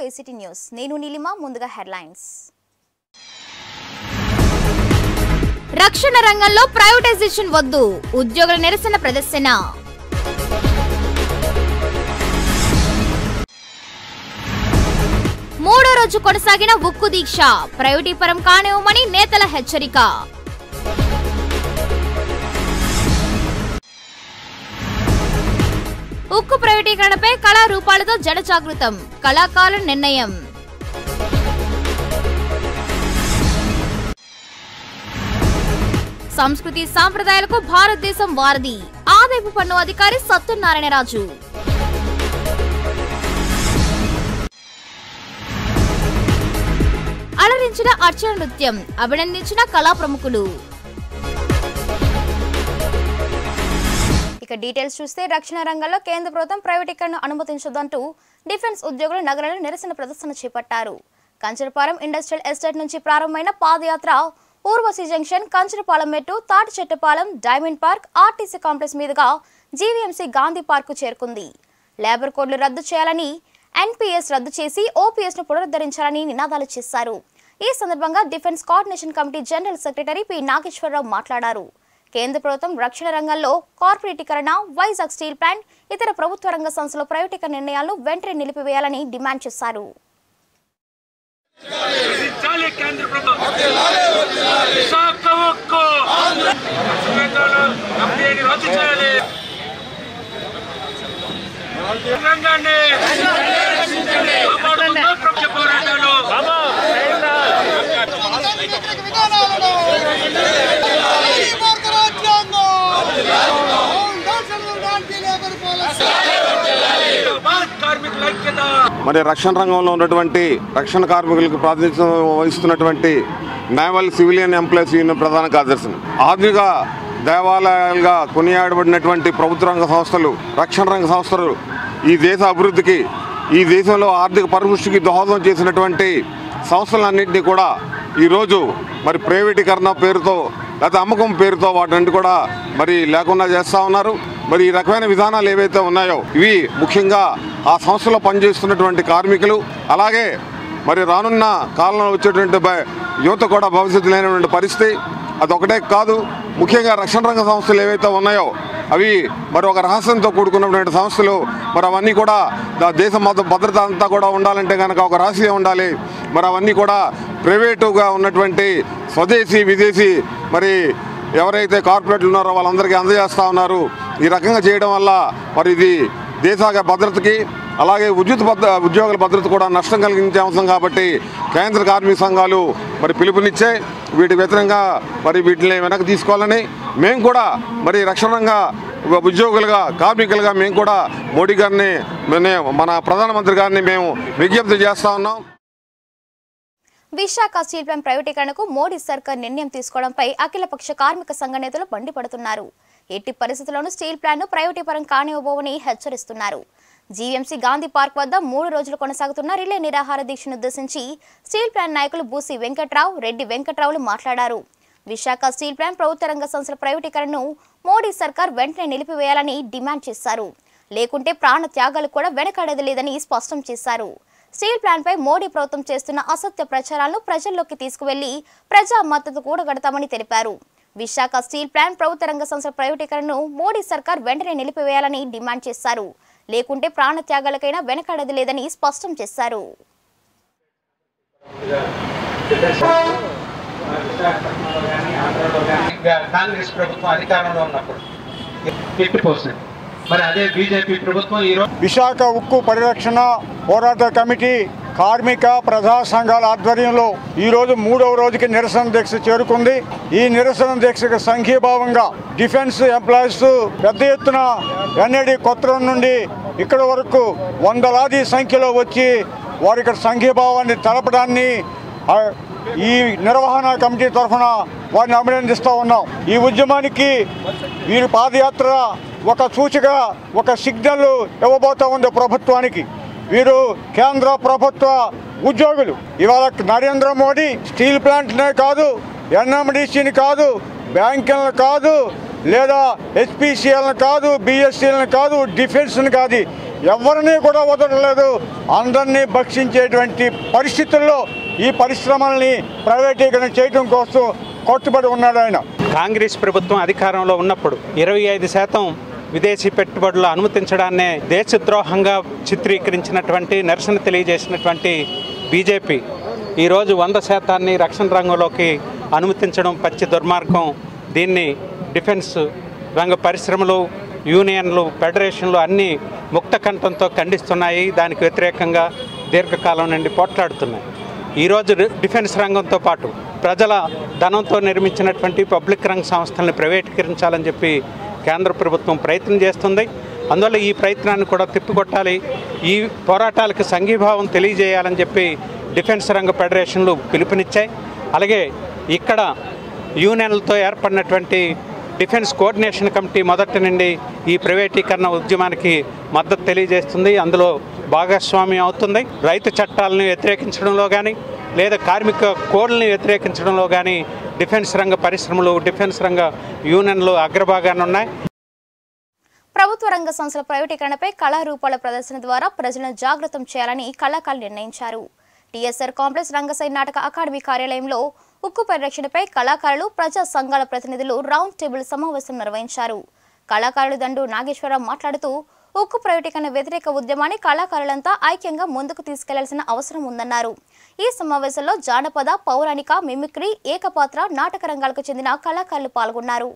ACT news నేను నీలిమ ముందుగా headlines రక్షణ రంగంలో ప్రైవేటైజేషన్ వద్దు ఉద్యోగుల నిరసన ప్రదర్శన మూడో రోజు కొనసాగిన ఉక్కు దీక్ష ప్రైవేటీపరం కానివ్వమని నేతల హెచ్చరిక ఉక్కు ప్రైవేటీకరణపై కళారూపాలతో జన జాగృతం కళాకారుల నిర్ణయం సంస్కృతి సాంప్రదాయాలకు భారతదేశం వారధి ఆదాయపు పన్ను అధికారి సత్యనారాయణరాజు అలరించిన అర్చన నృత్యం అభినందించిన కళా ప్రముఖులు ఇక డీటెయిల్స్ చూస్తే రక్షణ రంగంలో కేంద్ర ప్రభుత్వం ప్రైవేటీకరణను అనుమతించదంటూ డిఫెన్స్ ఉద్యోగులు నగరంలో నిరసన ప్రదర్శన చేపట్టారు కంచరపాలెం ఇండస్ట్రియల్ ఎస్టేట్ నుంచి ప్రారంభమైన పాదయాత్ర Urvashi junction Kancharapalem Mettu Tatichettapalem diamond park RTC complex మీదుగా జీవీఎంసీ గాంధీ పార్కు చేరుకుంది లేబర్ కోడ్లు రద్దు చేయాలని ఎన్పీఎస్ రద్దు చేసి ఓపీఎస్ ను పునరుద్ధరించాలని నినాదాలు చేశారు ఈ సందర్భంగా defence coordination committee general secretary P Nageswara Rao మాట్లాడారు కేంద్ర ప్రభుత్వం రక్షణ రంగంలో కార్పొరేటీకరణ వైజాగ్ స్టీల్ ప్లాంట్ ఇతర ప్రభుత్వ రంగ సంస్థల ప్రైవేటీకరణ నిర్ణయాలను వెంటనే నిలిపివేయాలని డిమాండ్ చేశారు చాలి కేంద్ర ప్రభుత్వం విశాఖ ఉక్కు పశ్చిమబెంగాల్ కంపెనీని రద్దు చేయాలి రంగాన్ని కాపాడుకుందాం ప్రపంచ పోరాటాలు భారత్ కార్మికుల ఐక్యత మరి రక్షణ రంగంలో ఉన్నటువంటి రక్షణ కార్మికులకు ప్రాతినిధ్యం వహిస్తున్నటువంటి నేవల్ సివిలియన్ ఎంప్లాయీస్ యూనియన్ ప్రధాన కార్యదర్శి ఆధునిక దేవాలయాలుగా కొనియాడబడినటువంటి ప్రభుత్వ రంగ సంస్థలు రక్షణ రంగ సంస్థలు ఈ దేశ అభివృద్ధికి ఈ దేశంలో ఆర్థిక పరిపుష్టికి దోహదం చేసినటువంటి సంస్థలన్నింటినీ కూడా ఈరోజు మరి ప్రైవేటీకరణ పేరుతో లేకపోతే అమ్మకం పేరుతో వాటన్నిటి కూడా మరి లేకుండా చేస్తూ ఉన్నారు మరి ఈ రకమైన విధానాలు ఏవైతే ఉన్నాయో ఇవి ముఖ్యంగా ఆ సంస్థలో పనిచేస్తున్నటువంటి కార్మికులు అలాగే మరి రానున్న కాలంలో వచ్చేటువంటి భ- యువత కూడా భవిష్యత్తు లేనటువంటి పరిస్థితి అదొకటే కాదు ముఖ్యంగా రక్షణ రంగ సంస్థలు ఏవైతే ఉన్నాయో అవి మరి ఒక రహస్యంతో కూడుకున్నటువంటి సంస్థలు మరి అవన్నీ కూడా దా- దేశ మత భద్రత అంతా కూడా ఉండాలంటే కనుక ఒక రహస్యం ఉండాలి మరి అవన్నీ కూడా ప్రైవేటుగా ఉన్నటువంటి స్వదేశీ విదేశీ మరి ఎవరైతే కార్పొరేట్లు ఉన్నారో వాళ్ళందరికీ అందజేస్తూ ఉన్నారు ఈ రకంగా చేయడం వల్ల మరి ఇది దేశ భద్రతకి అలాగే ఉద్యుత్ భద్ర ఉద్యోగుల భద్రత కూడా నష్టం కలిగించే అంశం కాబట్టి కేంద్ర కార్మిక సంఘాలు మరి పిలుపునిచ్చే వీటి వ్యతిరేకంగా మరి వీటిని వెనక్కి తీసుకోవాలని మేము కూడా మరి రక్షణ రంగ ఉద్యోగులుగా కార్మికులుగా మేము కూడా మోడీ గారిని మన- మన ప్రధానమంత్రి గారిని మేము విజ్ఞప్తి చేస్తూ ఉన్నాం విశాఖ స్టీల్ ప్లాంట్ ప్రైవేటీకరణకు మోడీ సర్కార్ నిర్ణయం తీసుకోవడంపై అఖిలపక్ష కార్మిక సంఘ నేతలు మండిపడుతున్నారు ఎట్టి పరిస్థితుల్లోనూ స్టీల్ ప్లాంట్ ను ప్రైవేటీకరణ కానివ్వబోవని హెచ్చరిస్తున్నారు జీవీఎంసీ గాంధీ పార్క్ వద్ద మూడు రోజులు కొనసాగుతున్న రిలే నిరాహార దీక్షను ఉద్దేశించి స్టీల్ ప్లాంట్ నాయకులు బూసి వెంకట్రావు రెడ్డి వెంకట్రావులు మాట్లాడారు విశాఖ స్టీల్ ప్లాంట్ ప్రభుత్వ రంగ సంస్థల ప్రైవేటీకరణను మోడీ సర్కార్ వెంటనే నిలిపివేయాలని డిమాండ్ చేశారు లేకుంటే ప్రాణ త్యాగాలు కూడా వెనకాడేది లేదని స్పష్టం చేశారు స్టీల్ ప్లాంట్ పై మోడీ ప్రభుత్వం చేస్తున్న అసత్య ప్రచారాలను ప్రజల్లోకి తీసుకువెళ్లి ప్రజా మద్దతు కూడగడతామని తెలిపారు విశాఖ స్టీల్ ప్లాంట్ ప్రభుత్వ రంగ సంస్థల ప్రైవేటీకరణను మోడీ సర్కార్ వెంటనే నిలిపివేయాలని డిమాండ్ చేశారు లేకుంటే ప్రాణ త్యాగాలకైనా వెనకాడేది లేదని స్పష్టం చేశారు ఇంకా కాంగ్రెస్ ప్రభుత్వం అధికారంలో ఉన్నప్పుడు ఎట్టిపోతుంది మరి అదే బీజేపీ ప్రభుత్వం ఈ రోజు విశాఖ ఉక్కు పరిరక్షణ పోరాట కమిటీ కార్మిక ప్రజా సంఘాల ఆధ్వర్యంలో ఈరోజు మూడవ రోజుకి నిరసన దీక్ష చేరుకుంది ఈ నిరసన దీక్షకు సంఘీభావంగా డిఫెన్స్ ఎంప్లాయీస్ పెద్ద ఎత్తున ఎన్ఏడి కొత్తరం నుండి ఇక్కడ వరకు వందలాది సంఖ్యలో వచ్చి వారి ఇక్కడ సంఘీభావాన్ని తెలపడాన్ని ఆ, ఈ నిర్వహణ కమిటీ తరఫున వారిని అభినందిస్తూ ఉన్నాం ఈ ఉద్యమానికి వీరి పాదయాత్ర ఒక సూచిక ఒక సిగ్నల్ ఇవ్వబోతా ఉంది ప్రభుత్వానికి వీరు కేంద్ర ప్రభుత్వ ఉద్యోగులు ఇవాళ నరేంద్ర మోడీ స్టీల్ ప్లాంట్నే కాదు ఎన్ఎండిసిని కాదు బ్యాంకులను కాదు లేదా హెచ్పిసిఎల్ని కాదు బిఎస్సీలను కాదు డిఫెన్స్ని కాదు ఎవరిని కూడా వదలలేదు అందరినీ భక్షించేటువంటి పరిస్థితుల్లో ఈ పరిశ్రమల్ని ప్రైవేటీకరణ చేయడం కోసం కట్టుబడి ఉన్నాడు ఆయన కాంగ్రెస్ ప్రభుత్వం అధికారంలో ఉన్నప్పుడు ఇరవై ఐదు శాతం విదేశీ పెట్టుబడులు అనుమతించడాన్నే దేశద్రోహంగా చిత్రీకరించినటువంటి నిరసన తెలియజేసినటువంటి బీజేపీ ఈరోజు వంద శాతాన్ని రక్షణ రంగంలోకి అనుమతించడం పచ్చి దుర్మార్గం దీన్ని డిఫెన్స్ రంగ పరిశ్రమలు యూనియన్లు ఫెడరేషన్లు అన్నీ ముక్త కంఠంతో ఖండిస్తున్నాయి దానికి వ్యతిరేకంగా దీర్ఘకాలం నుండి పోట్లాడుతున్నాయి ఈరోజు డి- డిఫెన్స్ రంగంతో పాటు ప్రజల ధనంతో నిర్మించినటువంటి పబ్లిక్ రంగ సంస్థలను ప్రైవేటీకరించాలని చెప్పి కేంద్ర ప్రభుత్వం ప్రయత్నం చేస్తుంది అందువల్ల ఈ ప్రయత్నాన్ని కూడా తిప్పికొట్టాలి ఈ పోరాటాలకు సంఘీభావం తెలియజేయాలని చెప్పి డిఫెన్స్ రంగ ఫెడరేషన్లు పిలుపునిచ్చాయి అలాగే ఇక్కడ యూనియన్లతో ఏర్పడినటువంటి డిఫెన్స్ కోఆర్డినేషన్ కమిటీ మొదటి నుండి ఈ ప్రైవేటీకరణ ఉద్యమానికి మద్దతు తెలియజేస్తుంది అందులో భాగస్వామ్యం అవుతుంది రైతు చట్టాలను వ్యతిరేకించడంలో కానీ లేదా కార్మిక కోడ్లని వ్యతిరేకించడంలో కానీ డిఫెన్స్ రంగ పరిశ్రమలు డిఫెన్స్ రంగ యూనియన్లు అగ్రభాగాన్ని ఉన్నాయి ప్రభుత్వ రంగ సంస్థల ప్రైవేటీకరణపై కళారూపాల ప్రదర్శన ద్వారా ప్రజలను జాగృతం చేయాలని కళాకారులు నిర్ణయించారు టీఎస్ఆర్ కాంప్లెక్స్ రంగసై నాటక అకాడమీ కార్యాలయంలో ఉక్కు పరిరక్షణపై కళాకారులు ప్రజా సంఘాల ప్రతినిధులు రౌండ్ టేబుల్ సమావేశం నిర్వహించారు కళాకారులు దండు నాగేశ్వరరావు మాట్లాడుతూ ఉక్కు ప్రైవేటీకరణ వ్యతిరేక ఉద్యమాన్ని కళాకారులంతా ఐక్యంగా ముందుకు తీసుకెళ్లాల్సిన అవసరం ఉందన్నారు ఈ సమావేశంలో జానపద పౌరాణిక మిమిక్రీ ఏకపాత్ర నాటక రంగాలకు చెందిన కళాకారులు పాల్గొన్నారు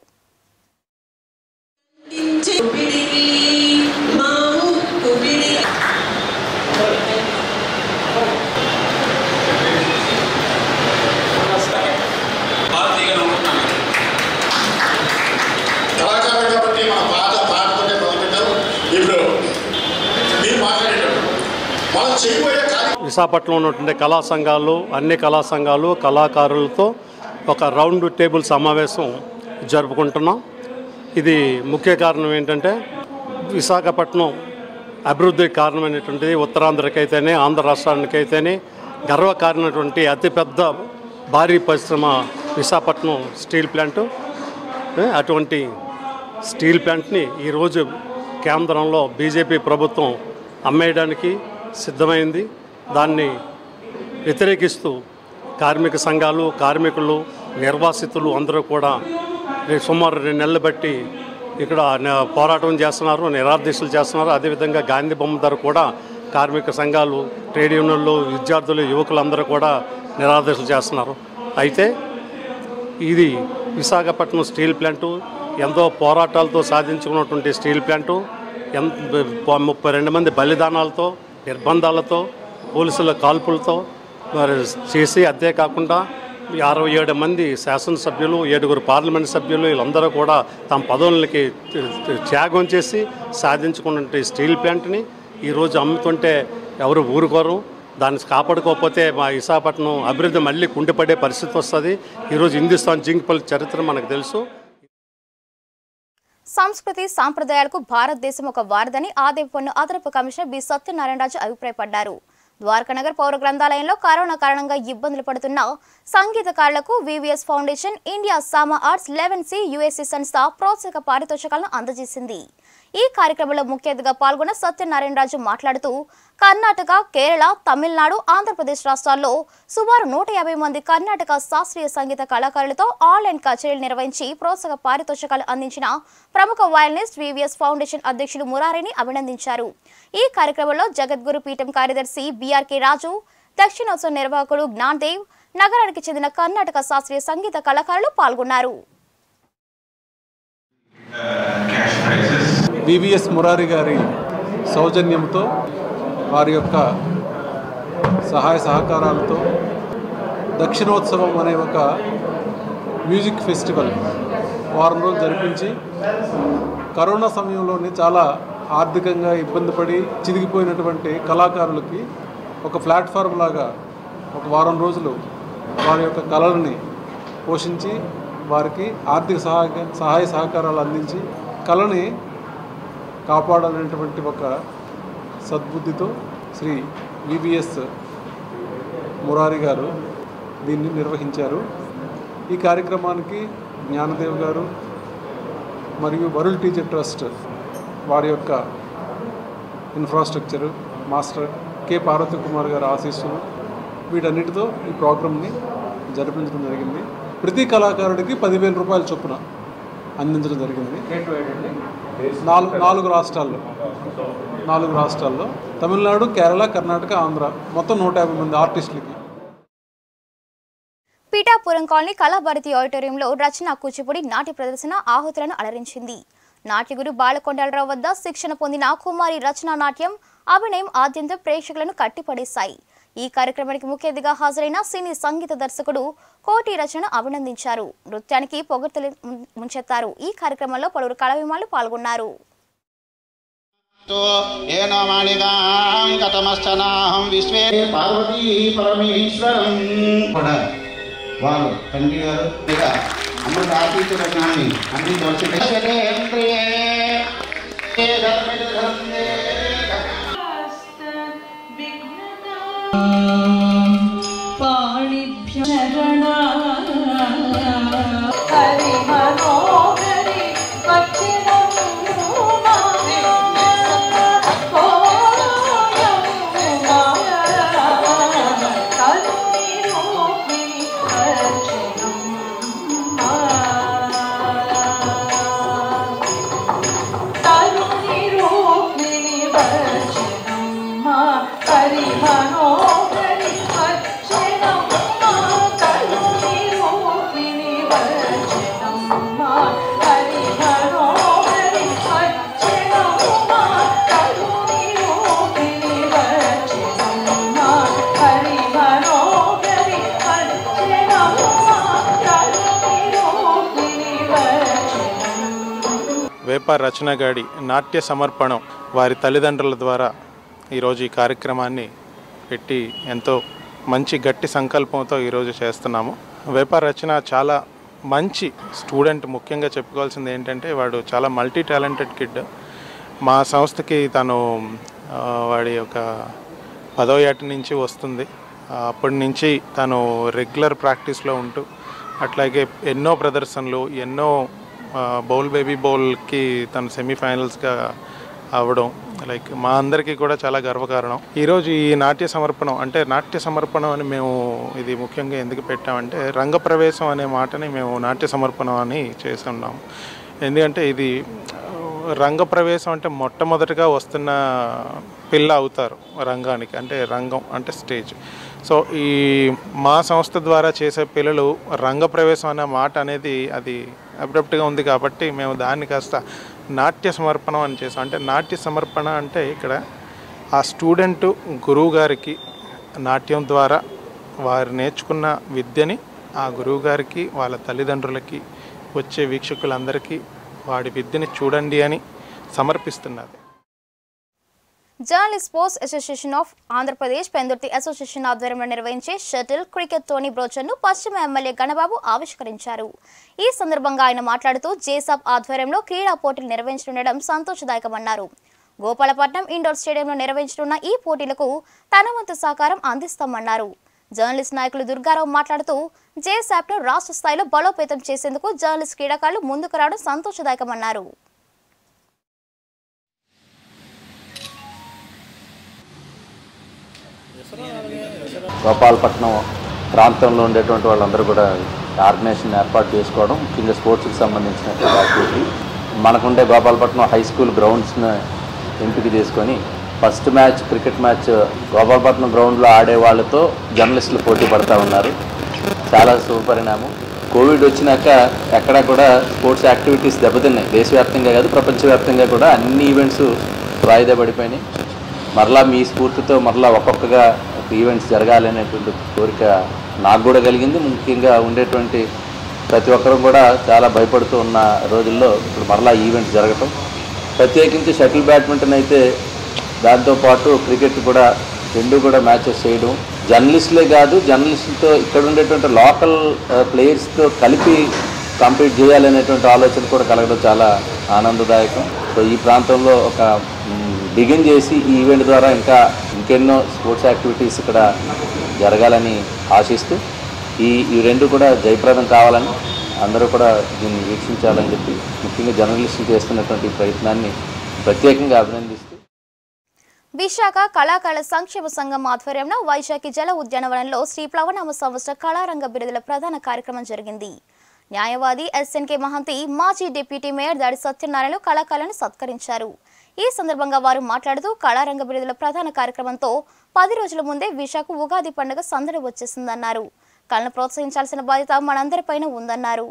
కళాకారులు కాబట్టి మన పాట పాటతోనే మొదలుపెట్టాం ఇప్పుడు మీరు మాట్లాడేటప్పుడు మనం చేయబోయే కార్యక్రమం విశాఖపట్నంలో ఉన్నటువంటి కళా సంఘాలు అన్ని కళా సంఘాలు కళాకారులతో ఒక రౌండ్ టేబుల్ సమావేశం జరుపుకుంటున్నాం ఇది ముఖ్య కారణం ఏంటంటే విశాఖపట్నం అభివృద్ధికి కారణమైనటువంటిది ఉత్తరాంధ్రకైతేనే ఆంధ్ర రాష్ట్రానికైతేనే గర్వకారణమైనటువంటి అతిపెద్ద భారీ పరిశ్రమ విశాఖపట్నం స్టీల్ ప్లాంటు ఏ, అటువంటి స్టీల్ ప్లాంట్ని ఈరోజు కేంద్రంలో బీజేపీ ప్రభుత్వం అమ్మేయడానికి సిద్ధమైంది దాన్ని వ్యతిరేకిస్తూ కార్మిక సంఘాలు కార్మికులు నిర్వాసితులు అందరూ కూడా రే- సుమారు రెండు నెలలు బట్టి ఇక్కడ న- పోరాటం చేస్తున్నారు నిరాదీక్షలు చేస్తున్నారు అదేవిధంగా గాంధీ బొమ్మ ధర కూడా కార్మిక సంఘాలు ట్రేడ్ యూనియన్లు విద్యార్థులు యువకులందరూ కూడా నిరాదీక్షలు చేస్తున్నారు అయితే ఇది విశాఖపట్నం స్టీల్ ప్లాంటు ఎంతో పోరాటాలతో సాధించుకున్నటువంటి స్టీల్ ప్లాంటు ఎంత ముప్పై రెండు మంది బలిదానాలతో నిర్బంధాలతో పోలీసుల కాల్పులతో మరి చేసి అంతే కాకుండా అరవై ఏడు మంది శాసనసభ్యులు ఏడుగురు పార్లమెంట్ సభ్యులు వీళ్ళందరూ కూడా తమ పదవులకి త్యాగం చేసి సాధించుకున్న స్టీల్ ప్లాంట్ని ఈరోజు అమ్ముతుంటే ఎవరు ఊరుకోరు దాన్ని కాపాడుకోకపోతే మా విశాఖపట్నం అభివృద్ధి మళ్ళీ కుండిపడే పరిస్థితి వస్తుంది ఈరోజు హిందుస్థాన్ జింక్ పల్లి చరిత్ర మనకు తెలుసు సంస్కృతి సాంప్రదాయాలకు భారతదేశం ఒక వారధని ఆదాయ పన్ను అదనపు కమిషనర్ బి సత్యనారాయణరాజు అభిప్రాయపడ్డారు ద్వారకానగర్ పౌర గ్రంథాలయంలో కరోనా కారణంగా ఇబ్బందులు పడుతున్న సంగీతకారులకు VVS foundation India Sama arts eleven C USC సంస్థ ప్రోత్సాహక పారితోషికాలను అందజేసింది ఈ కార్యక్రమంలో ముఖ్య అతిథిగా పాల్గొన్న సత్యనారాయణరాజు మాట్లాడుతూ కర్ణాటక కేరళ తమిళనాడు ఆంధ్రప్రదేశ్ రాష్ట్రాల్లో సుమారు నూట యాభై మంది కర్ణాటక శాస్త్రీయ సంగీత కళాకారులతో ఆన్లైన్ కచేరీలు నిర్వహించి ప్రోత్సాహక పారితోషికాలు అందించిన ప్రముఖ వయలినిస్ట్ వివిఎస్ ఫౌండేషన్ అధ్యక్షులు మురారిని అభినందించారు ఈ కార్యక్రమంలో జగద్గురు పీఠం కార్యదర్శి బిఆర్కే రాజు దక్షిణోత్సవ నిర్వాహకుడు జ్ఞాన్దేవ్ నగరానికి చెందిన కర్ణాటక శాస్త్రీయ సంగీత కళాకారులు పాల్గొన్నారు వివిఎస్ మురారి గారి సౌజన్యంతో వారి యొక్క సహాయ సహకారాలతో దక్షిణోత్సవం అనే ఒక మ్యూజిక్ ఫెస్టివల్ వారం రోజులు జరిపించి కరోనా సమయంలోనే చాలా ఆర్థికంగా ఇబ్బంది పడి చిదిగిపోయినటువంటి కళాకారులకి ఒక ప్లాట్ఫామ్ లాగా ఒక వారం రోజులు వారి యొక్క కళలని పోషించి వారికి ఆర్థిక సహాయ సహాయ సహకారాలు అందించి కళని కాపాడాలనేటువంటి ఒక సద్బుద్ధితో శ్రీ వివిఎస్ మురారి గారు దీన్ని నిర్వహించారు ఈ కార్యక్రమానికి జ్ఞానదేవ్ గారు మరియు వరుల్ టీచర్ ట్రస్ట్ వారి యొక్క infrastructure master K Parvathi Kumar గారి ఆశీస్సులు వీటన్నిటితో ఈ ప్రోగ్రామ్ని జరిపించడం జరిగింది ప్రతి కళాకారుడికి పదివేల రూపాయల చొప్పున అందించడం జరిగింది నాలుగు నాలుగు రాష్ట్రాల్లో నాలుగు రాష్ట్రాల్లో తమిళనాడు కేరళ కర్ణాటక ఆంధ్ర మొత్తం నూట యాభై మంది ఆర్టిస్టులకి పీఠాపురం కాలనీ కళాభారతి ఆడిటోరియంలో రచన కూచిపూడి నాట్య ప్రదర్శన ఆహుతులను అలరించింది నాట్యగురు బాలకొండలరావు వద్ద శిక్షణ పొందిన కుమారి రచనా నాట్యం అభినయం ఆద్యంతం ప్రేక్షకులను కట్టిపడేశాయి ఈ కార్యక్రమానికి ముఖ్య అతిథిగా హాజరైన సినీ సంగీత దర్శకుడు కోటి రచన అభినందించారు నృత్యానికి పొగడ్తలు ముం- ముంచెత్తారు ఈ కార్యక్రమంలో పలువురు కళాభిమానులు పాల్గొన్నారు ఏన మాణిదాం కథమశ్చనాహం విశ్వే పార్వతీ పరమేశ్వరం కూడా వారు తండ్రి గారు ఇక అమృత ఆతీత రచనాన్ని అందించవలసింది వేప రచనగాడి నాట్య సమర్పణం వారి తల్లిదండ్రుల ద్వారా ఈరోజు ఈ కార్యక్రమాన్ని పెట్టి ఎంతో మంచి గట్టి సంకల్పంతో ఈరోజు చేస్తున్నాము వేప రచన చాలా మంచి స్టూడెంట్ ముఖ్యంగా చెప్పుకోవాల్సింది ఏంటంటే వాడు చాలా మల్టీ టాలెంటెడ్ కిడ్ మా సంస్థకి తను ఆ, వాడి యొక్క పదో ఏటి నుంచి వస్తుంది ఆ, అప్పటి నుంచి తను రెగ్యులర్ ప్రాక్టీస్లో ఉంటూ అట్లాగే ఎన్నో ప్రదర్శనలు ఎన్నో ఆ, బౌల్ బేబీ బౌల్కి తను సెమీఫైనల్స్గా అవ్వడం లైక్ మా అందరికీ కూడా చాలా గర్వకారణం ఈరోజు ఈ నాట్య సమర్పణం అంటే నాట్య సమర్పణం అని మేము ఇది ముఖ్యంగా ఎందుకు పెట్టామంటే రంగప్రవేశం అనే మాటని మేము నాట్య సమర్పణం అని చేసి ఉన్నాం ఎందుకంటే ఇది రంగప్రవేశం అంటే మొట్టమొదటిగా వస్తున్న పిల్ల అవుతారు రంగానికి అంటే రంగం అంటే స్టేజ్ సో ఈ మా సంస్థ ద్వారా చేసే పిల్లలు రంగప్రవేశం అనే మాట అనేది అది అబ్రప్ట్గా ఉంది కాబట్టి మేము దాన్ని కాస్త నాట్య సమర్పణం అని చేసాం అంటే నాట్య సమర్పణ అంటే ఇక్కడ ఆ స్టూడెంట్ గురువు గారికి నాట్యం ద్వారా వారు నేర్చుకున్న విద్యని ఆ గురువు గారికి వాళ్ళ తల్లిదండ్రులకి వచ్చే వీక్షకులందరికీ వాడి విద్యని చూడండి అని సమర్పిస్తున్నది journalist sports association of Andhra Pradesh Pendurthi association ఆధ్వర్యంలో నిర్వహించే షటిల్ క్రికెట్ టోనీ బ్రోచర్ను పశ్చిమ ఎమ్మెల్యే గణబాబు ఆవిష్కరించారు ఈ సందర్భంగా ఆయన మాట్లాడుతూ జేసాప్ ఆధ్వర్యంలో క్రీడా పోటీలు నిర్వహించనుండడం సంతోషదాయకమన్నారు గోపాలపట్నం ఇండోర్ స్టేడియంలో నిర్వహించనున్న ఈ పోటీలకు తన వంతు సహకారం అందిస్తామన్నారు జర్నలిస్ట్ నాయకులు దుర్గారావు మాట్లాడుతూ జేసాప్ను రాష్ట్ర స్థాయిలో బలోపేతం చేసేందుకు జర్నలిస్ట్ క్రీడాకారులు ముందుకు రావడం సంతోషదాయకమన్నారు గోపాలపట్నం ప్రాంతంలో ఉండేటువంటి వాళ్ళందరూ కూడా ఆర్గనైజేషన్ ఏర్పాటు చేసుకోవడం ముఖ్యంగా స్పోర్ట్స్కి సంబంధించినటువంటి యాక్టివిటీ మనకుండే గోపాలపట్నం హై స్కూల్ గ్రౌండ్స్ని ఎంపిక చేసుకొని first match cricket match Gopalapatnam గ్రౌండ్లో ఆడే వాళ్ళతో జర్నలిస్టులు పోటీ పడతా ఉన్నారు చాలా శుభపరిణామం కోవిడ్ వచ్చినాక ఎక్కడా కూడా స్పోర్ట్స్ యాక్టివిటీస్ దెబ్బతిన్నాయి దేశవ్యాప్తంగా కాదు ప్రపంచవ్యాప్తంగా కూడా అన్ని ఈవెంట్స్ వాయిదా పడిపోయినాయి మరలా మీ స్ఫూర్తితో మరలా ఒక్కొక్కగా ఈవెంట్స్ జరగాలనేటువంటి కోరిక నాకు కూడా కలిగింది ముఖ్యంగా ఉండేటువంటి ప్రతి ఒక్కరూ కూడా చాలా భయపడుతూ ఉన్న రోజుల్లో ఇప్పుడు మరలా ఈవెంట్స్ జరగటం ప్రత్యేకించి షటిల్ బ్యాడ్మింటన్ అయితే దాంతోపాటు క్రికెట్ కూడా రెండు కూడా మ్యాచెస్ చేయడం జర్నలిస్టులే కాదు జర్నలిస్టులతో ఇక్కడ ఉండేటువంటి లోకల్ ప్లేయర్స్తో కలిపి కంపీట్ చేయాలనేటువంటి ఆలోచన కూడా కలగడం చాలా ఆనందదాయకం సో ఈ ప్రాంతంలో ఒక బిగిన్ చేసి ఈ ఈవెంట్ ద్వారా ఇంకా ఇంకెన్నో స్పోర్ట్స్ యాక్టివిటీస్ ఇక్కడ జరగాలని ఆశిస్తూ ఈ ఈ రెండు కూడా జయప్రదం కావాలని అందరూ కూడా దీన్ని వీక్షించాలని చెప్పి ముఖ్యంగా జర్నలిస్టులు చేస్తున్నటువంటి ఈ ప్రయత్నాన్ని ప్రత్యేకంగా అభినందిస్తూ విశాఖ కళాకారుల సంక్షేమ సంఘం ఆధ్వర్యంలో వైశాఖి జల ఉద్యానవనంలో శ్రీ ప్లవనామ సంవత్సర కళారంగ బిరుదుల ప్రధాన కార్యక్రమం జరిగింది న్యాయవాది ఎస్ఎన్కే మహంతి మాజీ డిప్యూటీ మేయర్ దాడి సత్యనారాయణ కళాకారులను సత్కరించారు ఈ సందర్భంగా వారు మాట్లాడుతూ కళారంగ బిరుదుల ప్రధాన కార్యక్రమంతో పది రోజుల ముందే విశాఖ ఉగాది పండుగ సందడి వచ్చేసిందన్నారు కళను ప్రోత్సహించాల్సిన బాధ్యత మనందరిపైన ఉందన్నారు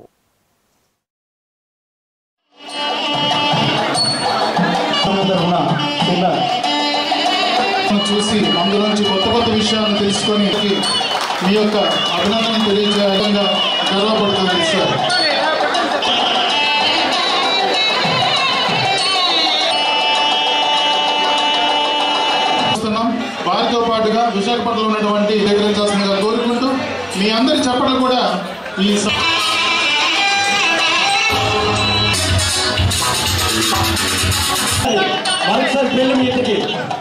తరఫున చిన్న చూసి అందులోంచి కొత్త కొత్త విషయాలను తెలుసుకొని మీ యొక్క అభినందన తెలియజేయడంగా గర్వపడుతున్నాను సార్ చూస్తున్నాం. వారితో పాటుగా విశాఖపట్నంలో ఉన్నటువంటి సేకరించాల్సిందిగా కోరుకుంటూ మీ అందరి చెప్పడం కూడా ఈ స- మరొకసారి పెళ్లి మీ ఇంటికి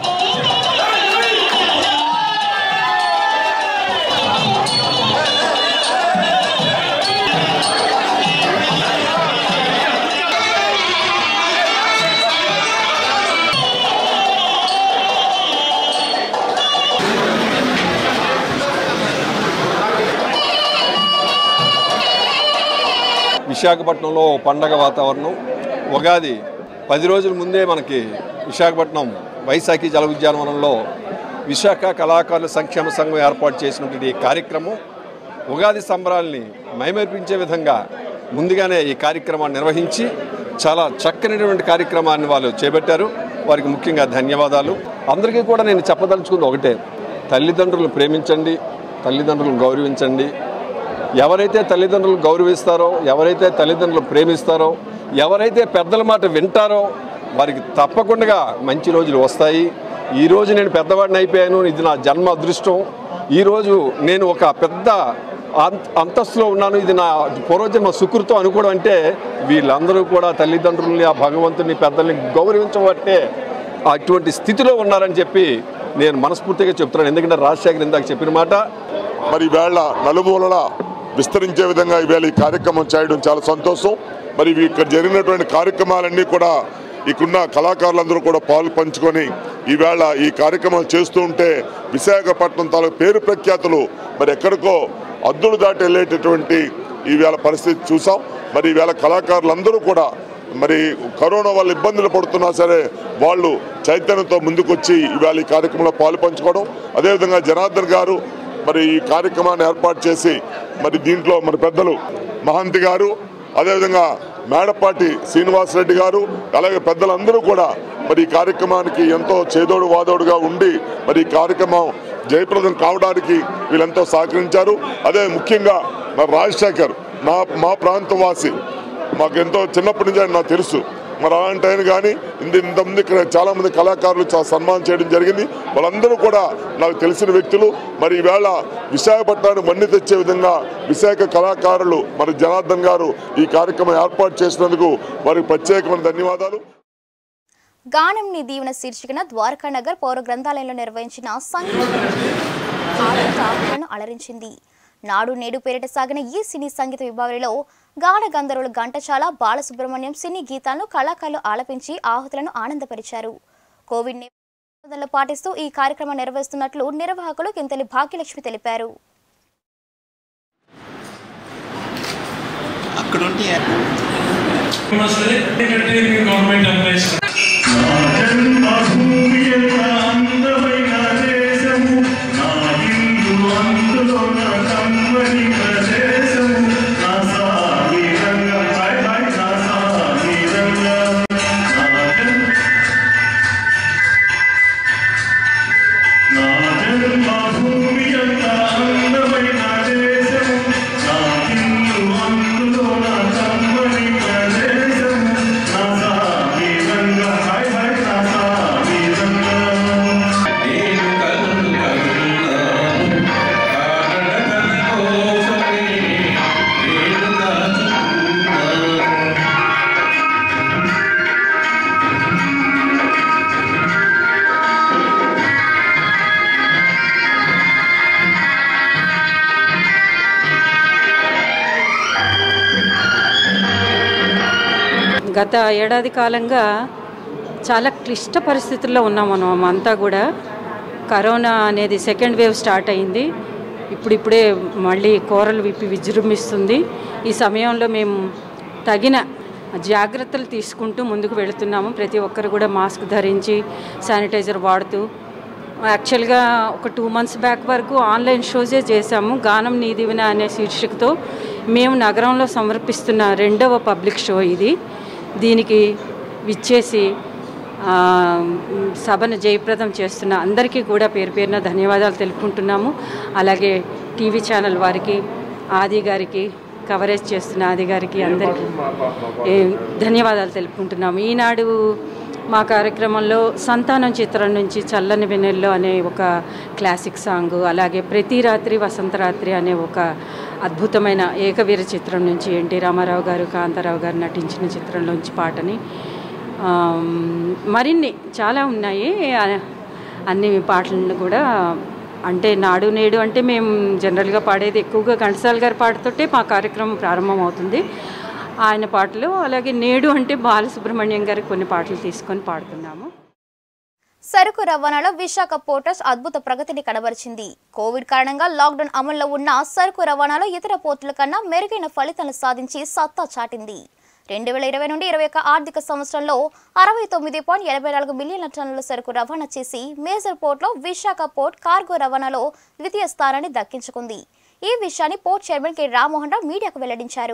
విశాఖపట్నంలో పండగ వాతావరణం ఉగాది పది రోజుల ముందే మనకి విశాఖపట్నం వైశాఖి జల ఉద్యానవనంలో విశాఖ కళాకారుల సంక్షేమ సంఘం ఏర్పాటు చేసినటువంటి ఈ కార్యక్రమం ఉగాది సంబరాల్ని మైమర్పించే విధంగా ముందుగానే ఈ కార్యక్రమాన్ని నిర్వహించి చాలా చక్కనటువంటి కార్యక్రమాన్ని వాళ్ళు చేపట్టారు వారికి ముఖ్యంగా ధన్యవాదాలు అందరికీ కూడా నేను చెప్పదలుచుకుంది ఒకటే తల్లిదండ్రులను ప్రేమించండి తల్లిదండ్రులను గౌరవించండి ఎవరైతే తల్లిదండ్రులు గౌరవిస్తారో ఎవరైతే తల్లిదండ్రులు ప్రేమిస్తారో ఎవరైతే పెద్దల మాట వింటారో వారికి తప్పకుండా మంచి రోజులు వస్తాయి ఈరోజు నేను పెద్దవాడిని అయిపోయాను ఇది నా జన్మ అదృష్టం ఈరోజు నేను ఒక పెద్ద అంత అంతస్తులో ఉన్నాను ఇది నా పూర్వజన్మ సుకృతం అనుకోవడం అంటే వీళ్ళందరూ కూడా తల్లిదండ్రుల్ని ఆ భగవంతుని పెద్దల్ని గౌరవించబట్టే అటువంటి స్థితిలో ఉన్నారని చెప్పి నేను మనస్ఫూర్తిగా చెప్తున్నాను ఎందుకంటే రాజశేఖర్ ఇందాక చెప్పిన మాట మరి ఈవేళ నలుమూలల విస్తరించే విధంగా ఈవేళ ఈ కార్యక్రమం చేయడం చాలా సంతోషం మరి ఇవి ఇక్కడ జరిగినటువంటి కార్యక్రమాలన్నీ కూడా ఇక్కడున్న కళాకారులందరూ కూడా పాలు పంచుకొని ఈవేళ ఈ కార్యక్రమాలు చేస్తూ ఉంటే విశాఖపట్నం తాలూకు పేరు ప్రఖ్యాతులు మరి ఎక్కడికో అద్దులు దాటి వెళ్ళేటటువంటి ఈవేళ పరిస్థితి చూసాం మరి ఈవేళ కళాకారులందరూ కూడా మరి కరోనా వల్ల ఇబ్బందులు పడుతున్నా సరే వాళ్ళు చైతన్యంతో ముందుకొచ్చి ఇవాళ ఈ కార్యక్రమంలో పాలు పంచుకోవడం అదేవిధంగా జనార్దన్ గారు మరి ఈ కార్యక్రమాన్ని ఏర్పాటు చేసి మరి దీంట్లో మరి పెద్దలు మహంతి గారు అదేవిధంగా మేడపాటి శ్రీనివాసరెడ్డి గారు అలాగే పెద్దలందరూ కూడా మరి ఈ కార్యక్రమానికి ఎంతో చేదోడు వాదోడుగా ఉండి మరి ఈ కార్యక్రమం జయప్రదం కావడానికి వీళ్ళెంతో సహకరించారు అదే ముఖ్యంగా మరి రాజశేఖర్ మా మా ప్రాంతం వాసి మాకు ఎంతో చిన్నప్పటి నుంచి ఆయన నాకు తెలుసు మరి అలాంటి ఆయన కానీ ఇంత ఇంతమంది ఇక్కడ చాలా మంది కళాకారులు చాలా సన్మానం చేయడం జరిగింది వాళ్ళందరూ కూడా నాకు తెలిసిన వ్యక్తులు మరి ఈవేళ విశాఖపట్నాన్ని మన్ని తెచ్చే విధంగా విశాఖ కళాకారులు మరి జనార్దన్ గారు ఈ కార్యక్రమం ఏర్పాటు చేసినందుకు వారికి ప్రత్యేకమైన ధన్యవాదాలు గానం నీ దీవెన శీర్షికన ద్వారకా నగర్ పౌర గ్రంథాలయంలో నిర్వహించిన సంగీత ఆటలను అలరించింది నాడు నేడు పేరిట సాగిన ఈ సినీ సంగీత విభాగంలో గాన గంధర్వులు ఘంటచాల బాలసుబ్రహ్మణ్యం సినీ గీతాలను కళాకారులు ఆలపించి ఆహుతులను ఆనందపరిచారు కోవిడ్ నిబంధనలు పాటిస్తూ ఈ కార్యక్రమం నిర్వహిస్తున్నట్లు నిర్వాహకులు కింతలి భాగ్యలక్ష్మి తెలిపారు గవర్నమెంట్ ఎంప్లాయీస్ గత ఏడాది కాలంగా చాలా క్లిష్ట పరిస్థితుల్లో ఉన్నాం మనం అంతా కూడా కరోనా అనేది సెకండ్ వేవ్ స్టార్ట్ అయింది ఇప్పుడిప్పుడే మళ్ళీ కూరలు విప్పి విజృంభిస్తుంది ఈ సమయంలో మేము తగిన జాగ్రత్తలు తీసుకుంటూ ముందుకు వెళుతున్నాము ప్రతి ఒక్కరు కూడా మాస్క్ ధరించి శానిటైజర్ వాడుతూ యాక్చువల్గా ఒక టూ మంత్స్ బ్యాక్ వరకు ఆన్లైన్ షోసే చేశాము గానం నీదివిన అనే శీర్షికతో మేము నగరంలో సమర్పిస్తున్న రెండవ పబ్లిక్ షో ఇది దీనికి విచ్చేసి ఆ, సభను జయప్రదం చేస్తున్న అందరికీ కూడా పేరు పేరున ధన్యవాదాలు తెలుపుకుంటున్నాము అలాగే టీవీ ఛానల్ వారికి ఆది గారికి కవరేజ్ చేస్తున్న ఆది గారికి అందరికీ ఏ, ధన్యవాదాలు తెలుపుకుంటున్నాము ఈనాడు మా కార్యక్రమంలో సంతానం చిత్రం నుంచి చల్లని వెన్నెల్లో అనే ఒక క్లాసిక్ సాంగ్ అలాగే ప్రతి రాత్రి వసంత రాత్రి అనే ఒక అద్భుతమైన ఏకవీర చిత్రం నుంచి ఎన్టీ రామారావు గారు కాంతారావు గారు నటించిన చిత్రంలోంచి పాటని ఆమ్, మరిన్ని చాలా ఉన్నాయి ఆ, అన్ని పాటలను కూడా అంటే నాడు నేడు అంటే మేము జనరల్గా పాడేది ఎక్కువగా ఘంటసాల గారి పాటతోటే మా కార్యక్రమం ప్రారంభం అవుతుంది ఆయన పాటలు అలాగే నేడు అంటే బాలసుబ్రహ్మణ్యం గారి కొన్ని పాటలు తీసుకొని పాడుతున్నాము సరుకు రవాణాలో విశాఖ పోర్టస్ అద్భుత ప్రగతిని కనబరిచింది కోవిడ్ కారణంగా లాక్డౌన్ అమల్లో ఉన్న సరుకు రవాణాలో ఇతర పోర్టుల కన్నా మెరుగైన ఫలితాలు సాధించి సత్తా చాటింది రెండు వేల ఇరవై నుండి ఇరవై ఒక్క ఆర్థిక సంవత్సరంలో అరవై తొమ్మిది పాయింట్ ఎనభై నాలుగు మిలియన్ల టన్నుల సరుకు రవాణా చేసి మేజర్ పోర్ట్లో విశాఖ పోర్ట్ కార్గో రవాణాలో ద్వితీయ స్థానాన్ని దక్కించుకుంది ఈ విషయాన్ని port chairman K Rammohan Rao మీడియాకు వెల్లడించారు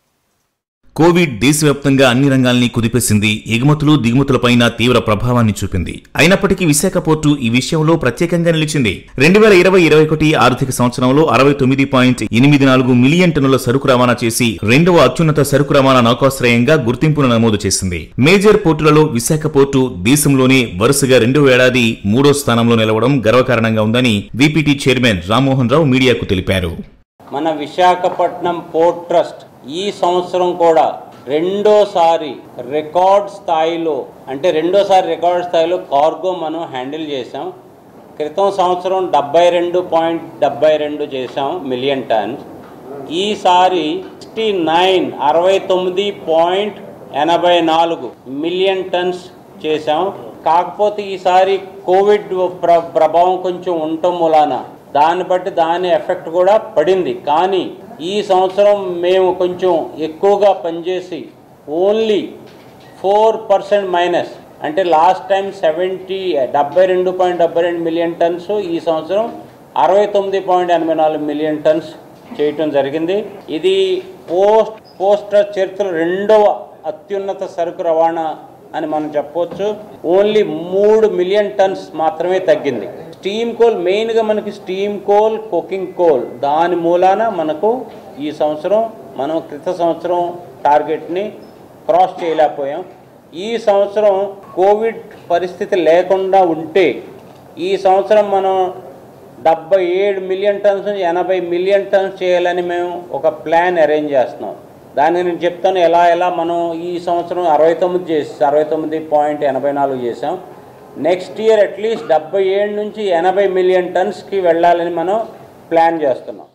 కోవిడ్ దేశవ్యాప్తంగా అన్ని రంగాల్ని కుదిపేసింది ఎగుమతులు దిగుమతులపైన తీవ్ర ప్రభావాన్ని చూపింది అయినప్పటికీ విశాఖ పోర్టు ఈ విషయంలో ప్రత్యేకంగా నిలిచింది రెండు వేల ఇరవై ఇరవై ఒకటి ఆర్థిక సంవత్సరంలో అరవై తొమ్మిది పాయింట్ ఎనిమిది నాలుగు మిలియన్ టన్నుల సరుకు రవాణా చేసి రెండవ అత్యున్నత సరుకు రవాణా నౌకాశ్రయంగా గుర్తింపును నమోదు చేసింది మేజర్ పోర్టులలో విశాఖ పోర్టు దేశంలోనే వరుసగా రెండో ఏడాది మూడో స్థానంలో నిలవడం గర్వకారణంగా ఉందని విపిటి చైర్మన్ రామ్మోహన్ రావు మీడియాకు తెలిపారు మన విశాఖపట్నం పోర్ట్ ట్రస్ట్ ఈ సంవత్సరం కూడా రెండోసారి రికార్డ్ స్థాయిలో అంటే రెండోసారి రికార్డ్ స్థాయిలో కార్గో మనం హ్యాండిల్ చేసాం క్రితం సంవత్సరం డెబ్బై రెండు పాయింట్ డెబ్బై రెండు చేసాం మిలియన్ టన్స్ ఈసారి సిక్స్టీ నైన్ అరవై తొమ్మిది పాయింట్ ఎనభై నాలుగు మిలియన్ టన్స్ చేసాం కాకపోతే ఈసారి కోవిడ్ ప్ర ప్రభావం కొంచెం ఉండటం మూలాన దాన్ని బట్టి దాని ఎఫెక్ట్ కూడా పడింది కానీ ఈ సంవత్సరం మేము కొంచెం ఎక్కువగా పనిచేసి ఓన్లీ ఫోర్ పర్సెంట్ మైనస్ అంటే లాస్ట్ టైం సెవెంటీ డెబ్బై రెండు పాయింట్ డెబ్బై రెండు మిలియన్ టన్స్ ఈ సంవత్సరం అరవై తొమ్మిది పాయింట్ ఎనభై నాలుగు మిలియన్ టన్స్ చేయటం జరిగింది ఇది పోస్ట్ పోస్టర్ చరిత్ర రెండవ అత్యున్నత సరుకు రవాణా అని మనం చెప్పవచ్చు ఓన్లీ మూడు మిలియన్ టన్స్ మాత్రమే తగ్గింది స్టీమ్ కోల్ మెయిన్గా మనకి స్టీమ్ కోల్ కుకింగ్ కోల్ దాని మూలాన మనకు ఈ సంవత్సరం మనం క్రిత సంవత్సరం టార్గెట్ని క్రాస్ చేయలేకపోయాం ఈ సంవత్సరం కోవిడ్ పరిస్థితి లేకుండా ఉంటే ఈ సంవత్సరం మనం డెబ్బై ఏడు మిలియన్ టన్స్ నుంచి ఎనభై మిలియన్ టన్స్ చేయాలని మేము ఒక ప్లాన్ అరేంజ్ చేస్తున్నాం దాన్ని నేను చెప్తాను ఎలా ఎలా మనం ఈ సంవత్సరం అరవై తొమ్మిది చేసి అరవై తొమ్మిది పాయింట్ ఎనభై నాలుగు చేసాం నెక్స్ట్ ఇయర్ అట్లీస్ట్ డెబ్బై ఏడు నుంచి ఎనభై మిలియన్ టన్స్కి వెళ్ళాలని మనం ప్లాన్ చేస్తున్నాం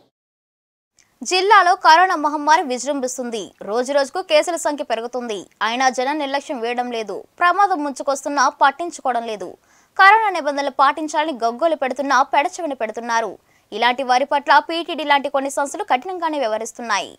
జిల్లాలో కరోనా మహమ్మారి విజృంభిస్తుంది రోజు రోజుకు కేసుల సంఖ్య పెరుగుతుంది అయినా జనం నిర్లక్ష్యం వేయడం లేదు ప్రమాదం ముంచుకొస్తున్నా పట్టించుకోవడం లేదు కరోనా నిబంధనలు పాటించాలని గగ్గోలు పెడుతున్నా పెడచెవిన పెడుతున్నారు ఇలాంటి వారి పట్ల పీటీడీ లాంటి కొన్ని సంస్థలు కఠినంగానే వ్యవహరిస్తున్నాయి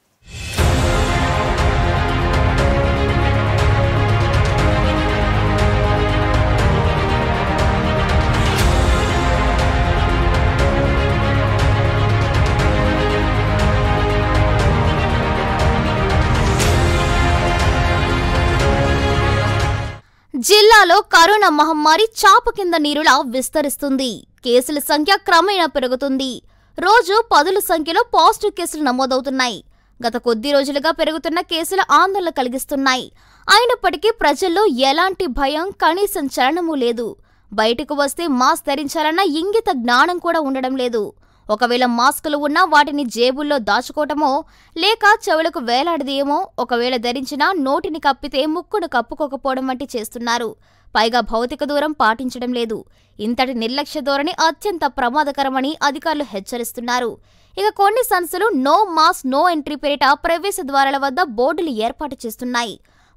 జిల్లాలో కరోనా మహమ్మారి చాప కింద నీరులా విస్తరిస్తుంది కేసుల సంఖ్య క్రమేణా పెరుగుతుంది రోజు పదుల సంఖ్యలో పాజిటివ్ కేసులు నమోదవుతున్నాయి గత కొద్ది రోజులుగా పెరుగుతున్న కేసులు ఆందోళన కలిగిస్తున్నాయి అయినప్పటికీ ప్రజల్లో ఎలాంటి భయం కనీసం చలనమూ లేదు బయటకు వస్తే మాస్క్ ధరించాలన్న ఇంగిత జ్ఞానం కూడా ఉండడం లేదు ఒకవేళ మాస్కులు ఉన్నా వాటిని జేబుల్లో దాచుకోవటమో లేక చెవులకు వేలాడదీయమో ఒకవేళ ధరించినా నోటిని కప్పితే ముక్కును కప్పుకోకపోవడం వంటి చేస్తున్నారు పైగా భౌతిక దూరం పాటించడం లేదు ఇంతటి నిర్లక్ష్య ధోరణి అత్యంత ప్రమాదకరమని అధికారులు హెచ్చరిస్తున్నారు ఇక కొన్ని సంస్థలు నో మాస్ నో ఎంట్రీ పేరిట ప్రవేశ ద్వారాల వద్ద బోర్డులు ఏర్పాటు చేస్తున్నాయి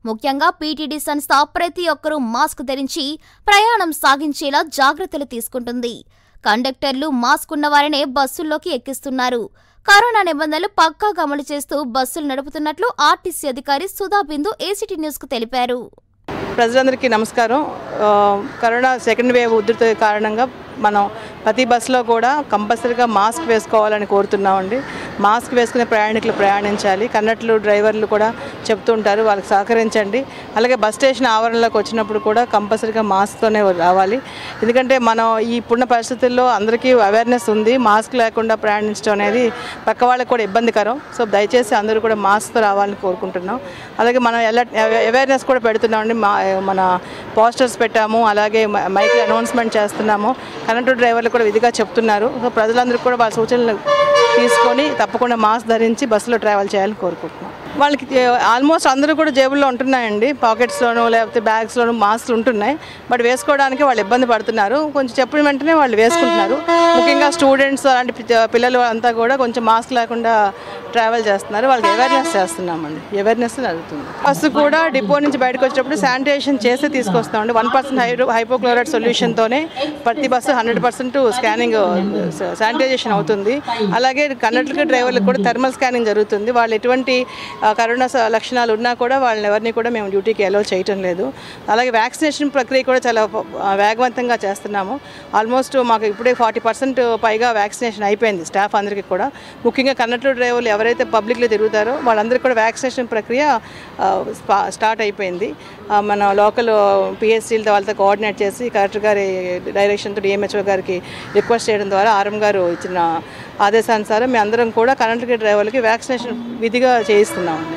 ముఖ్యంగా పీటీడీ సంస్థ ప్రతి ఒక్కరూ మాస్క్ ధరించి ప్రయాణం సాగించేలా జాగ్రత్తలు తీసుకుంటుంది కండక్టర్లు మాస్క్ ఉన్నవారినే బస్సుల్లోకి ఎక్కిస్తున్నారు కరోనా నిబంధనలు పక్కాగా అమలు చేస్తూ బస్సులు నడుపుతున్నట్లు ఆర్టీసీ అధికారి సుధా బిందు ఏసీటీ న్యూస్ కు తెలిపారు ప్రజలందరికీ నమస్కారం ఆ, కరోనా సెకండ్ వేవ్ ఉధృతి కారణంగా మనం ప్రతి బస్సులో కూడా కంపల్సరీగా మాస్క్ వేసుకోవాలని కోరుతున్నామండి మాస్క్ వేసుకునే ప్రయాణికులు ప్రయాణించాలి కన్నట్లు డ్రైవర్లు కూడా చెప్తూ ఉంటారు వాళ్ళకి సహకరించండి అలాగే బస్ స్టేషన్ ఆవరణలోకి వచ్చినప్పుడు కూడా కంపల్సరీగా మాస్క్తోనే రావాలి ఎందుకంటే మనం ఈ ఇప్పుడున్న పరిస్థితుల్లో అందరికీ అవేర్నెస్ ఉంది మాస్క్ లేకుండా ప్రయాణించడం అనేది పక్క వాళ్ళకి కూడా ఇబ్బందికరం సో దయచేసి అందరూ కూడా మాస్క్తో రావాలని కోరుకుంటున్నాం అలాగే మనం ఎలా అవేర్నెస్ కూడా పెడుతున్నామండి మా మన పోస్టర్స్ పెట్టాము అలాగే మ- మైక్ అనౌన్స్మెంట్ చేస్తున్నాము కనెక్టర్ డ్రైవర్లు కూడా విధిగా చెప్తున్నారు సో ప్రజలందరూ కూడా వాళ్ళ సూచనలు తీసుకొని తప్పకుండా మాస్క్ ధరించి బస్సులో ట్రావెల్ చేయాలని కోరుకుంటున్నాం వాళ్ళకి ఆల్మోస్ట్ అందరూ కూడా జేబుల్లో ఉంటున్నాయండి పాకెట్స్లోనూ లేకపోతే బ్యాగ్స్లోనూ మాస్క్లు ఉంటున్నాయి బట్ వేసుకోవడానికి వాళ్ళు ఇబ్బంది పడుతున్నారు కొంచెం చెప్పిన వెంటనే వాళ్ళు వేసుకుంటున్నారు ముఖ్యంగా స్టూడెంట్స్ అలాంటి పి- పిల్లలు అంతా కూడా కొంచెం మాస్క్ లేకుండా ట్రావెల్ చేస్తున్నారు వాళ్ళకి అవేర్నెస్ చేస్తున్నామండి అవేర్నెస్ జరుగుతుంది బస్సు కూడా డిపో నుంచి బయటకు వచ్చేటప్పుడు శానిటైజేషన్ చేసి తీసుకొస్తామండి వన్ పర్సెంట్ హై హైపోక్లోరైడ్ సొల్యూషన్తోనే ప్రతి bus hundred percent scanning sanitisation అవుతుంది అలాగే కండక్టర్కి డ్రైవర్లకు కూడా థర్మల్ స్కానింగ్ జరుగుతుంది వాళ్ళు ఎటువంటి ఆ, కరోనా స- లక్షణాలు ఉన్నా కూడా వాళ్ళని ఎవరిని కూడా మేము డ్యూటీకి అలో చేయటం లేదు అలాగే వ్యాక్సినేషన్ ప్రక్రియ కూడా చాలా ఆ, వేగవంతంగా చేస్తున్నాము ఆల్మోస్ట్ మాకు ఇప్పుడే ఫార్టీ పర్సెంట్ పైగా వ్యాక్సినేషన్ అయిపోయింది స్టాఫ్ అందరికీ కూడా ముఖ్యంగా కండక్టర్ డ్రైవర్లు ఎవరైతే పబ్లిక్లో తిరుగుతారో వాళ్ళందరికీ కూడా వ్యాక్సినేషన్ ప్రక్రియ ఆ, స్పా- స్టార్ట్ అయిపోయింది ఆ, మన లోకల్ పిహెచ్సీలతో వాళ్ళతో కోఆర్డినేట్ చేసి కలెక్టర్ గారి డైరెక్షన్తో డిఎంహెచ్ఓ గారికి రిక్వెస్ట్ చేయడం ద్వారా ఆర్ఎం గారు ఇచ్చిన ఆదేశానుసారం మేము అందరం కూడా కండక్టర్ డ్రైవర్లకి వ్యాక్సినేషన్ విధిగా చేయిస్తున్నామండి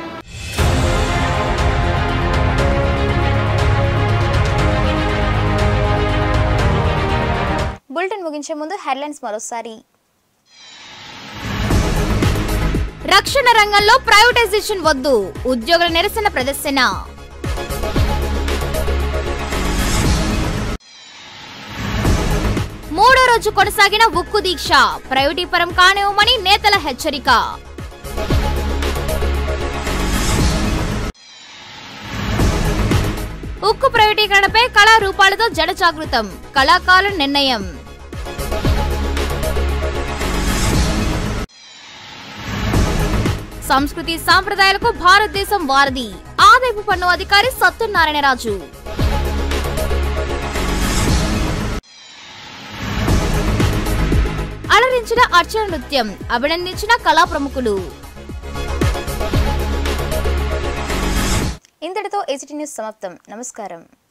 బులెటిన్ ముగించే ముందు హెడ్లైన్స్ మరోసారి రక్షణ రంగంలో ప్రైవేటైజేషన్ వద్దు ఉద్యోగుల నిరసన ప్రదర్శన మూడో రోజు కొనసాగిన ఉక్కు దీక్ష ప్రైవేటీపరం కానివ్వమని నేతల హెచ్చరిక ఉక్కు ప్రైవేటీకరణపై కళారూపాలతో జడ జాగృతం కళాకారుల నిర్ణయం సంస్కృతి సాంప్రదాయాలకు భారతదేశం వారధి ఆదాయపు పన్ను అధికారి సత్యనారాయణరాజు అలరించిన అర్చన నృత్యం అభినందించిన కళా ప్రముఖులు ఇంతటితో ఏసిటీ న్యూస్ సమాప్తం నమస్కారం